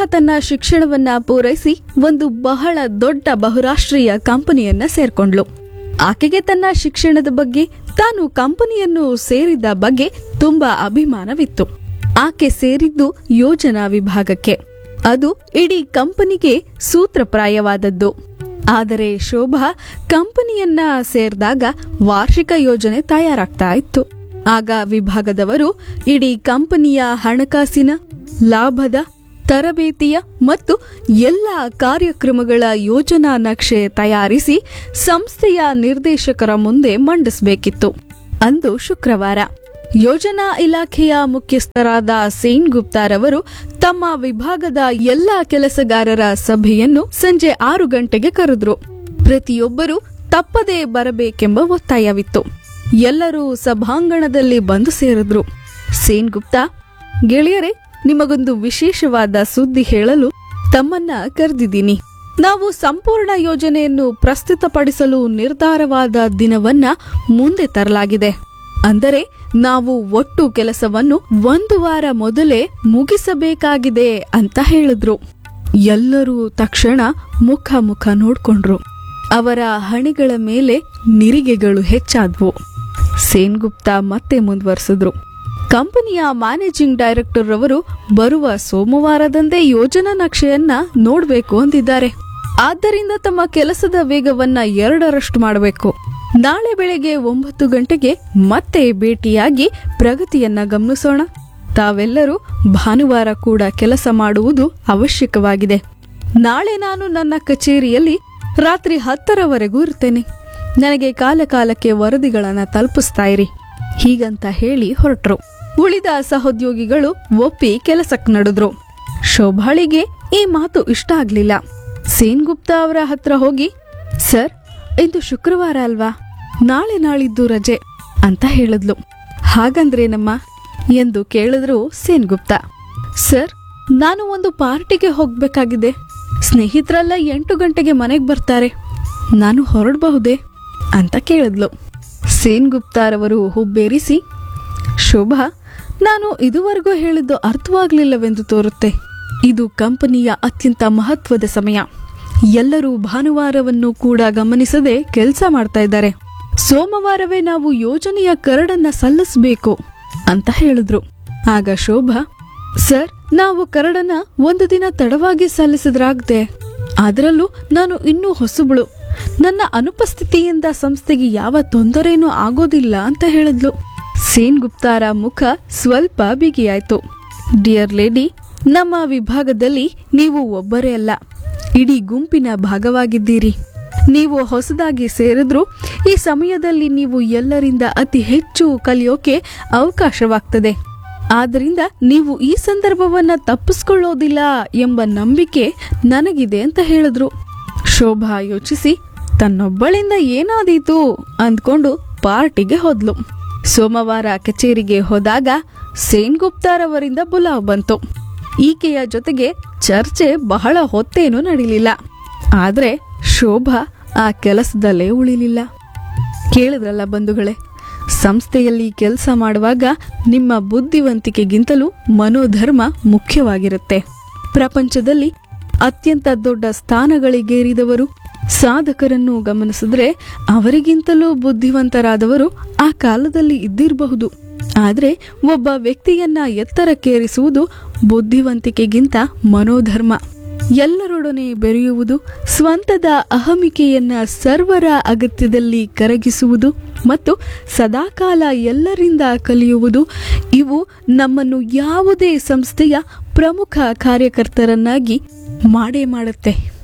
ತನ್ನ ಶಿಕ್ಷಣವನ್ನ ಪೂರೈಸಿ ಒಂದು ಬಹಳ ದೊಡ್ಡ ಬಹುರಾಷ್ಟ್ರೀಯ ಕಂಪನಿಯನ್ನ ಸೇರ್ಕೊಂಡ್ಲು ಆಕೆಗೆ ತನ್ನ ಶಿಕ್ಷಣದ ಬಗ್ಗೆ ತಾನು ಕಂಪನಿಯನ್ನು ಸೇರಿದ ಬಗ್ಗೆ ತುಂಬಾ ಅಭಿಮಾನವಿತ್ತು ಆಕೆ ಸೇರಿದ್ದು ಯೋಜನಾ ವಿಭಾಗಕ್ಕೆ ಅದು ಇಡೀ ಕಂಪನಿಗೆ ಸೂತ್ರಪ್ರಾಯವಾದದ್ದು ಆದರೆ ಶೋಭಾ ಕಂಪನಿಯನ್ನ ಸೇರಿದಾಗ ವಾರ್ಷಿಕ ಯೋಜನೆ ತಯಾರಾಗ್ತಾ ಇತ್ತು ಆಗ ವಿಭಾಗದವರು ಇಡೀ ಕಂಪನಿಯ ಹಣಕಾಸಿನ ಲಾಭದ ತರಬೇತಿಯ ಮತ್ತು ಎಲ್ಲ ಕಾರ್ಯಕ್ರಮಗಳ ಯೋಜನಾ ನಕ್ಷೆ ತಯಾರಿಸಿ ಸಂಸ್ಥೆಯ ನಿರ್ದೇಶಕರ ಮುಂದೆ ಮಂಡಿಸಬೇಕಿತ್ತು ಅಂದು ಶುಕ್ರವಾರ ಯೋಜನಾ ಇಲಾಖೆಯ ಮುಖ್ಯಸ್ಥರಾದ ಸೇನ್ ಗುಪ್ತಾರವರು ತಮ್ಮ ವಿಭಾಗದ ಎಲ್ಲಾ ಕೆಲಸಗಾರರ ಸಭೆಯನ್ನು ಸಂಜೆ ಆರು ಗಂಟೆಗೆ ಕರೆದ್ರು ಪ್ರತಿಯೊಬ್ಬರೂ ತಪ್ಪದೇ ಬರಬೇಕೆಂಬ ಒತ್ತಾಯವಿತ್ತು ಎಲ್ಲರೂ ಸಭಾಂಗಣದಲ್ಲಿ ಬಂದು ಸೇರಿದ್ರು ಸೇನ್ ಗುಪ್ತಾ ಗೆಳೆಯರೇ ನಿಮಗೊಂದು ವಿಶೇಷವಾದ ಸುದ್ದಿ ಹೇಳಲು ತಮ್ಮನ್ನ ಕರೆದಿದ್ದೀನಿ ನಾವು ಸಂಪೂರ್ಣ ಯೋಜನೆಯನ್ನು ಪ್ರಸ್ತುತಪಡಿಸಲು ನಿರ್ಧಾರವಾದ ದಿನವನ್ನ ಮುಂದೆ ತರಲಾಗಿದೆ ಅಂದರೆ ನಾವು ಒಟ್ಟು ಕೆಲಸವನ್ನು ಒಂದು ವಾರ ಮೊದಲೇ ಮುಗಿಸಬೇಕಾಗಿದೆ ಅಂತ ಹೇಳಿದ್ರು ಎಲ್ಲರೂ ತಕ್ಷಣ ಮುಖ ಮುಖ ನೋಡ್ಕೊಂಡ್ರು ಅವರ ಹಣೆಗಳ ಮೇಲೆ ನಿರಿಗೆಗಳು ಹೆಚ್ಚಾದ್ವು ಸೇನ್ ಗುಪ್ತಾ ಮತ್ತೆ ಮುಂದುವರೆಸಿದ್ರು ಕಂಪನಿಯ ಮ್ಯಾನೇಜಿಂಗ್ ಡೈರೆಕ್ಟರ್ ಅವರು ಬರುವ ಸೋಮವಾರದಂದೇ ಯೋಜನಾ ನಕ್ಷೆಯನ್ನ ನೋಡ್ಬೇಕು ಅಂದಿದ್ದಾರೆ ಆದ್ದರಿಂದ ತಮ್ಮ ಕೆಲಸದ ವೇಗವನ್ನ ಎರಡರಷ್ಟು ಮಾಡಬೇಕು ನಾಳೆ ಬೆಳಗ್ಗೆ ಒಂಬತ್ತು ಗಂಟೆಗೆ ಮತ್ತೆ ಭೇಟಿಯಾಗಿ ಪ್ರಗತಿಯನ್ನ ಗಮನಿಸೋಣ ತಾವೆಲ್ಲರೂ ಭಾನುವಾರ ಕೂಡ ಕೆಲಸ ಮಾಡುವುದು ಅವಶ್ಯಕವಾಗಿದೆ ನಾಳೆ ನಾನು ನನ್ನ ಕಚೇರಿಯಲ್ಲಿ ರಾತ್ರಿ ಹತ್ತರವರೆಗೂ ಇರ್ತೇನೆ ನನಗೆ ಕಾಲ ಕಾಲಕ್ಕೆ ವರದಿಗಳನ್ನ ತಲುಪಿಸ್ತಾ ಇರಿ ಹೀಗಂತ ಹೇಳಿ ಹೊರಟ್ರು ಉಳಿದ ಸಹೋದ್ಯೋಗಿಗಳು ಒಪ್ಪಿ ಕೆಲಸಕ್ಕೆ ನಡೆದ್ರು ಶೋಭಾಳಿಗೆ ಈ ಮಾತು ಇಷ್ಟ ಆಗ್ಲಿಲ್ಲ ಸೇನ್ ಗುಪ್ತಾ ಅವರ ಹತ್ರ ಹೋಗಿ ಸರ್ ಇಂದು ಶುಕ್ರವಾರ ಅಲ್ವಾ ನಾಳೆ ನಾಳಿದ್ದು ರಜೆ ಅಂತ ಹೇಳಿದ್ಲು ಹಾಗಂದ್ರೇನಮ್ಮ ಎಂದು ಕೇಳಿದ್ರು ಸೇನ್ ಗುಪ್ತಾ ಸರ್ ನಾನು ಒಂದು ಪಾರ್ಟಿಗೆ ಹೋಗ್ಬೇಕಾಗಿದೆ ಸ್ನೇಹಿತರೆಲ್ಲ ಎಂಟು ಗಂಟೆಗೆ ಮನೆಗೆ ಬರ್ತಾರೆ ನಾನು ಹೊರಡಬಹುದೇ ಅಂತ ಕೇಳಿದ್ಲು ಸೇನ್ ಗುಪ್ತಾರವರು ಹುಬ್ಬೇರಿಸಿ ಶೋಭಾ ನಾನು ಇದುವರೆಗೂ ಹೇಳಿದ್ದು ಅರ್ಥವಾಗ್ಲಿಲ್ಲವೆಂದು ತೋರುತ್ತೆ ಇದು ಕಂಪನಿಯ ಅತ್ಯಂತ ಮಹತ್ವದ ಸಮಯ ಎಲ್ಲರೂ ಭಾನುವಾರವನ್ನು ಕೂಡ ಗಮನಿಸದೆ ಕೆಲಸ ಮಾಡ್ತಾ ಇದ್ದಾರೆ ಸೋಮವಾರವೇ ನಾವು ಯೋಜನೆಯ ಕರಡನ್ನ ಸಲ್ಲಿಸಬೇಕು ಅಂತ ಹೇಳಿದ್ರು ಆಗ ಶೋಭಾ ಸರ್ ನಾವು ಕರಡನ್ನ ಒಂದು ದಿನ ತಡವಾಗಿ ಸಲ್ಲಿಸಿದ್ರಾಗ್ದೆ ಅದರಲ್ಲೂ ನಾನು ಇನ್ನೂ ಹೊಸಬಳು ನನ್ನ ಅನುಪಸ್ಥಿತಿಯಿಂದ ಸಂಸ್ಥೆಗೆ ಯಾವ ತೊಂದರೆನೂ ಆಗೋದಿಲ್ಲ ಅಂತ ಹೇಳಿದ್ಲು ಸೇನ್ ಗುಪ್ತಾರ ಮುಖ ಸ್ವಲ್ಪ ಬಿಗಿಯಾಯ್ತು ಡಿಯರ್ ಲೇಡಿ ನಮ್ಮ ವಿಭಾಗದಲ್ಲಿ ನೀವು ಒಬ್ಬರೇ ಅಲ್ಲ ಇಡೀ ಗುಂಪಿನ ಭಾಗವಾಗಿದ್ದೀರಿ ನೀವು ಹೊಸದಾಗಿ ಸೇರಿದ್ರು ಈ ಸಮಯದಲ್ಲಿ ನೀವು ಎಲ್ಲರಿಂದ ಅತಿ ಹೆಚ್ಚು ಕಲಿಯೋಕೆ ಅವಕಾಶವಾಗ್ತದೆ ಆದ್ದರಿಂದ ನೀವು ಈ ಸಂದರ್ಭವನ್ನ ತಪ್ಪಿಸ್ಕೊಳ್ಳೋದಿಲ್ಲ ಎಂಬ ನಂಬಿಕೆ ನನಗಿದೆ ಅಂತ ಹೇಳಿದ್ರು ಶೋಭಾ ಯೋಚಿಸಿ ತನ್ನೊಬ್ಬಳಿಂದ ಏನಾದೀತು ಅಂದ್ಕೊಂಡು ಪಾರ್ಟಿಗೆ ಹೋದ್ಲು ಸೋಮವಾರ ಕಚೇರಿಗೆ ಹೋದಾಗ ಸೇನ್ ಗುಪ್ತಾರವರಿಂದ ಬುಲಾವ್ ಬಂತು ಈಕೆಯ ಜೊತೆಗೆ ಚರ್ಚೆ ಬಹಳ ಹೊತ್ತೇನೂ ನಡೀಲಿಲ್ಲ ಆದ್ರೆ ಶೋಭಾ ಆ ಕೆಲಸದಲ್ಲೇ ಉಳಿಲಿಲ್ಲ ಕೇಳಿದ್ರಲ್ಲ ಬಂಧುಗಳೇ ಸಂಸ್ಥೆಯಲ್ಲಿ ಕೆಲಸ ಮಾಡುವಾಗ ನಿಮ್ಮ ಬುದ್ಧಿವಂತಿಕೆಗಿಂತಲೂ ಮನೋಧರ್ಮ ಮುಖ್ಯವಾಗಿರುತ್ತೆ ಪ್ರಪಂಚದಲ್ಲಿ ಅತ್ಯಂತ ದೊಡ್ಡ ಸ್ಥಾನಗಳಿಗೇರಿದವರು ಸಾಧಕರನ್ನು ಗಮನಿಸಿದ್ರೆ ಅವರಿಗಿಂತಲೂ ಬುದ್ಧಿವಂತರಾದವರು ಆ ಕಾಲದಲ್ಲಿ ಇದ್ದಿರಬಹುದು ಆದರೆ ಒಬ್ಬ ವ್ಯಕ್ತಿಯನ್ನ ಎತ್ತರಕ್ಕೇರಿಸುವುದು ಬುದ್ಧಿವಂತಿಕೆಗಿಂತ ಮನೋಧರ್ಮ ಎಲ್ಲರೊಡನೆ ಬೆರೆಯುವುದು ಸ್ವಂತದ ಅಹಮಿಕೆಯನ್ನ ಸರ್ವರ ಅಗತ್ಯದಲ್ಲಿ ಕರಗಿಸುವುದು ಮತ್ತು ಸದಾಕಾಲ ಎಲ್ಲರಿಂದ ಕಲಿಯುವುದು ಇವು ನಮ್ಮನ್ನು ಯಾವುದೇ ಸಂಸ್ಥೆಯ ಪ್ರಮುಖ ಕಾರ್ಯಕರ್ತರನ್ನಾಗಿ ಮಾಡೇ ಮಾಡುತ್ತೆ